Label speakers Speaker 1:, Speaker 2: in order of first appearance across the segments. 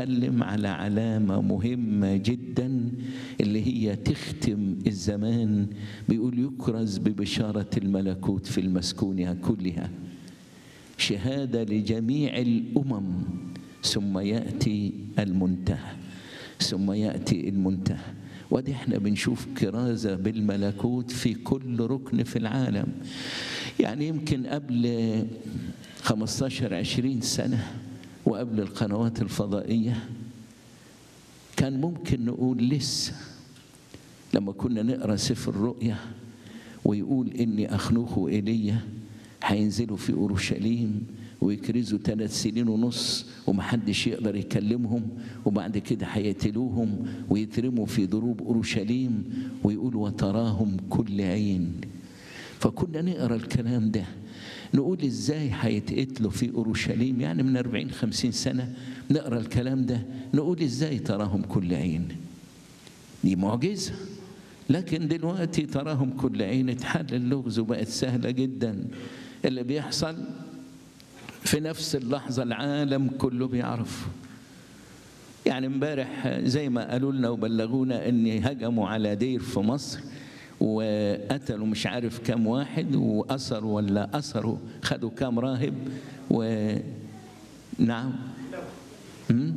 Speaker 1: بيتكلم على علامة مهمة جدا اللي هي تختم الزمان بيقول يكرز ببشارة الملكوت في المسكونها كلها شهادة لجميع الأمم ثم يأتي المنتهى ثم يأتي المنتهى ودي احنا بنشوف كرازة بالملكوت في كل ركن في العالم يعني يمكن قبل 15 20 سنة وقبل القنوات الفضائية كان ممكن نقول لسه لما كنا نقرا سفر الرؤيا ويقول اني اخنوخ وايليا هينزلوا في اورشليم ويكرزوا ثلاث سنين ونص ومحدش يقدر يكلمهم وبعد كده هيقتلوهم ويترموا في ضروب اورشليم ويقول وتراهم كل عين فكنا نقرا الكلام ده نقول ازاي هيتقتلوا في اورشليم يعني من 40 50 سنه نقرا الكلام ده نقول ازاي تراهم كل عين دي معجزه لكن دلوقتي تراهم كل عين اتحل اللغز وبقت سهله جدا اللي بيحصل في نفس اللحظه العالم كله بيعرف يعني امبارح زي ما قالوا لنا وبلغونا ان هجموا على دير في مصر وقتلوا مش عارف كام واحد وأسروا ولا أسروا خدوا كام راهب و نعم أمم؟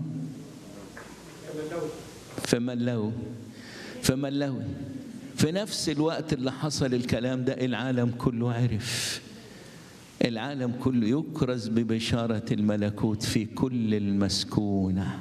Speaker 1: فملوا فملوا في نفس الوقت اللي حصل الكلام ده العالم كله عرف العالم كله يكرز ببشارة الملكوت في كل المسكونة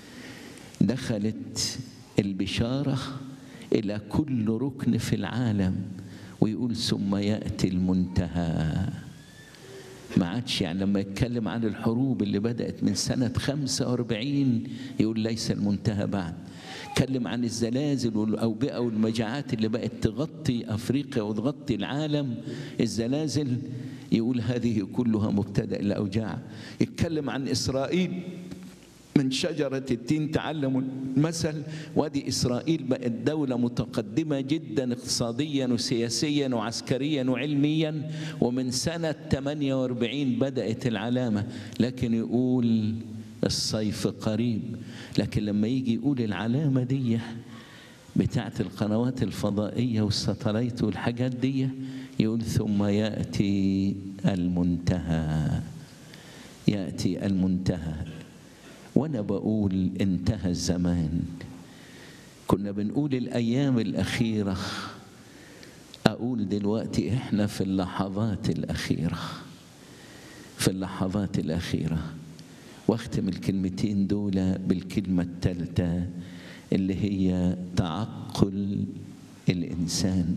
Speaker 1: دخلت البشاره الى كل ركن في العالم ويقول ثم ياتي المنتهى ما عادش يعني لما يتكلم عن الحروب اللي بدات من سنه 45 يقول ليس المنتهى بعد اتكلم عن الزلازل والاوبئه والمجاعات اللي بقت تغطي افريقيا وتغطي العالم الزلازل يقول هذه كلها مبتدا الاوجاع يتكلم عن اسرائيل من شجرة التين تعلموا المثل وادي إسرائيل بقت دولة متقدمة جدا اقتصاديا وسياسيا وعسكريا وعلميا ومن سنة 48 بدأت العلامة لكن يقول الصيف قريب لكن لما يجي يقول العلامة دي بتاعت القنوات الفضائية والستلايت والحاجات دي يقول ثم يأتي المنتهى يأتي المنتهى وانا بقول انتهى الزمان كنا بنقول الايام الاخيره اقول دلوقتي احنا في اللحظات الاخيره في اللحظات الاخيره واختم الكلمتين دول بالكلمه الثالثه اللي هي تعقل الانسان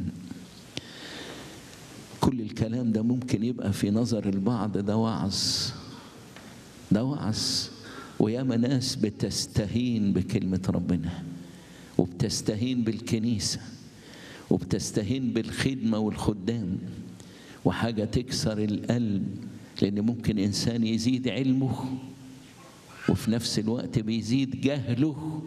Speaker 1: كل الكلام ده ممكن يبقى في نظر البعض ده وعظ ده وعظ وياما ناس بتستهين بكلمة ربنا وبتستهين بالكنيسة وبتستهين بالخدمة والخدام وحاجة تكسر القلب لأن ممكن إنسان يزيد علمه وفي نفس الوقت بيزيد جهله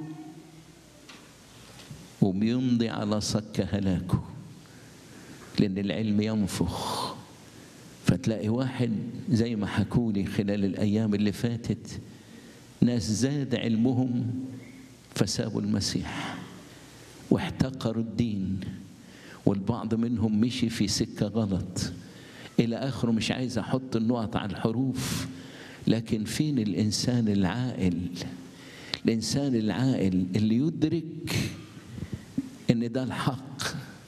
Speaker 1: وبيمضي على صك هلاكه لأن العلم ينفخ فتلاقي واحد زي ما حكولي خلال الأيام اللي فاتت ناس زاد علمهم فسابوا المسيح واحتقروا الدين والبعض منهم مشي في سكة غلط إلى آخره مش عايز أحط النقط على الحروف لكن فين الإنسان العاقل الإنسان العاقل اللي يدرك إن ده الحق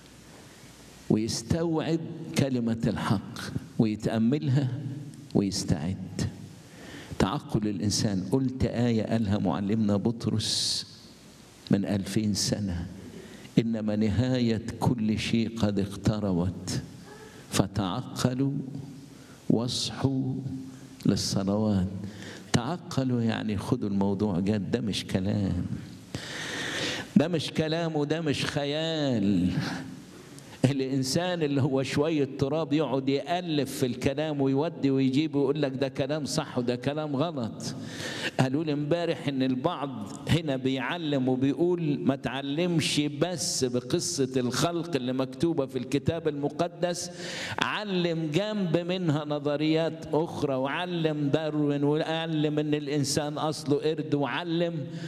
Speaker 1: ويستوعب كلمة الحق ويتأملها ويستعد تعقل الإنسان قلت آية قالها معلمنا بطرس من ألفين سنة إنما نهاية كل شيء قد اقتربت فتعقلوا واصحوا للصلوات تعقلوا يعني خدوا الموضوع جد ده مش كلام ده مش كلام وده مش خيال الانسان اللي هو شويه تراب يقعد يالف في الكلام ويودي ويجيب ويقول لك ده كلام صح وده كلام غلط قالوا لي امبارح ان البعض هنا بيعلم وبيقول ما تعلمش بس بقصه الخلق اللي مكتوبه في الكتاب المقدس علم جنب منها نظريات اخرى وعلم داروين وعلم ان الانسان اصله قرد وعلم